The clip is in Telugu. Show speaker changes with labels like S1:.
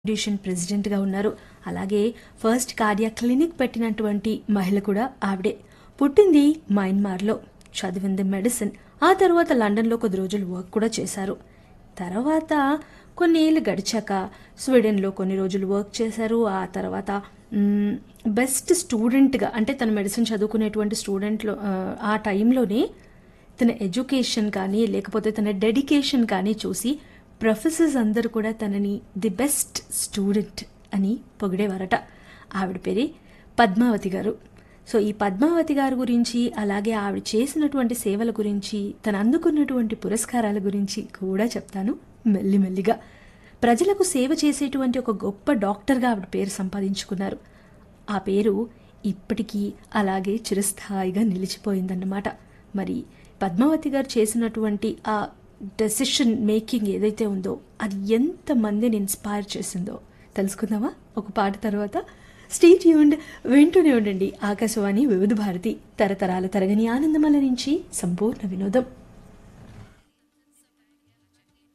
S1: ఫౌండేషన్ ప్రెసిడెంట్గా ఉన్నారు అలాగే ఫస్ట్ కార్డియా క్లినిక్ పెట్టినటువంటి మహిళ కూడా ఆవిడే పుట్టింది మయన్మార్లో చదివింది మెడిసిన్ ఆ తర్వాత లండన్లో కొద్ది రోజులు వర్క్ కూడా చేశారు తర్వాత కొన్ని ఏళ్ళు గడిచాక స్వీడన్లో కొన్ని రోజులు వర్క్ చేశారు ఆ తర్వాత మ్, బెస్ట్ స్టూడెంట్గా అంటే తన మెడిసిన్ చదువుకునేటువంటి స్టూడెంట్లో ఆ, ఆ టైంలోనే తన ఎడ్యుకేషన్ కానీ లేకపోతే తన డెడికేషన్ కానీ చూసి ప్రొఫెసర్స్ అందరూ కూడా తనని ది బెస్ట్ స్టూడెంట్ అని పొగిడేవారట ఆవిడ పేరే పద్మావతి గారు సో ఈ పద్మావతి గారి గురించి అలాగే ఆవిడ చేసినటువంటి సేవల గురించి తను అందుకున్నటువంటి పురస్కారాల గురించి కూడా చెప్తాను మెల్లిమెల్లిగా ప్రజలకు సేవ చేసేటువంటి ఒక గొప్ప డాక్టర్గా ఆవిడ పేరు సంపాదించుకున్నారు ఆ పేరు ఇప్పటికీ అలాగే చిరస్థాయిగా నిలిచిపోయిందన్నమాట మరి పద్మావతి గారు చేసినటువంటి ఆ డెసిషన్ మేకింగ్ ఏదైతే ఉందో అది ఎంతమందిని ఇన్స్పైర్ చేసిందో తెలుసుకుందామా ఒక పాట తర్వాత స్టేట్ యూండ్ వింటూనే ఉండండి ఆకాశవాణి వివిధ భారతి తరతరాల తరగని ఆనందమల నుంచి సంపూర్ణ వినోదం